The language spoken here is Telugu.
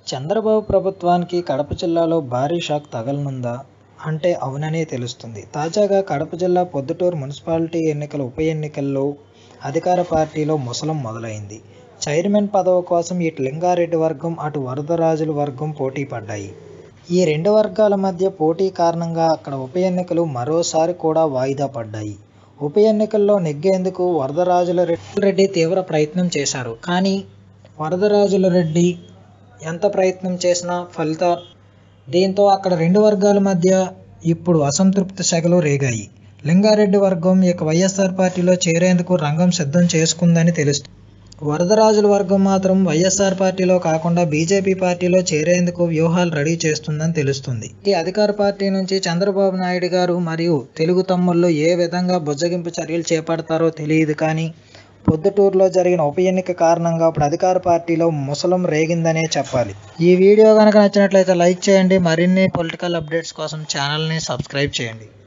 చంద్రబాబు ప్రభుత్వానికి కడప జిల్లాలో భారీ షాక్ తగలనుందా అంటే అవుననే తెలుస్తుంది తాజాగా కడప జిల్లా పొద్దుటూరు మున్సిపాలిటీ ఎన్నికల ఉప ఎన్నికల్లో అధికార పార్టీలో ముసలం మొదలైంది చైర్మన్ పదవి కోసం ఇటు లింగారెడ్డి వర్గం అటు వరదరాజుల వర్గం పోటీ పడ్డాయి ఈ రెండు వర్గాల మధ్య పోటీ కారణంగా అక్కడ ఉప ఎన్నికలు మరోసారి కూడా వాయిదా పడ్డాయి ఉప ఎన్నికల్లో నెగ్గేందుకు వరదరాజుల రెడ్డి తీవ్ర ప్రయత్నం చేశారు కానీ వరదరాజుల రెడ్డి ఎంత ప్రయత్నం చేసినా ఫలిత దీంతో అక్కడ రెండు వర్గాల మధ్య ఇప్పుడు అసంతృప్తి సెగలు రేగాయి లింగారెడ్డి వర్గం ఇక వైఎస్ఆర్ పార్టీలో చేరేందుకు రంగం సిద్ధం చేసుకుందని తెలుస్తుంది వరదరాజుల వర్గం మాత్రం వైఎస్ఆర్ పార్టీలో కాకుండా బీజేపీ పార్టీలో చేరేందుకు వ్యూహాలు రెడీ చేస్తుందని తెలుస్తుంది ఈ అధికార పార్టీ నుంచి చంద్రబాబు నాయుడు గారు మరియు తెలుగు తమ్ముళ్ళు ఏ విధంగా బుజ్జగింపు చర్యలు చేపడతారో తెలియదు కానీ పొద్దుటూరులో జరిగిన ఉప ఎన్నిక కారణంగా ఇప్పుడు అధికార పార్టీలో ముసలం రేగిందనే చెప్పాలి ఈ వీడియో కనుక నచ్చినట్లయితే లైక్ చేయండి మరిన్ని పొలిటికల్ అప్డేట్స్ కోసం ఛానల్ని సబ్స్క్రైబ్ చేయండి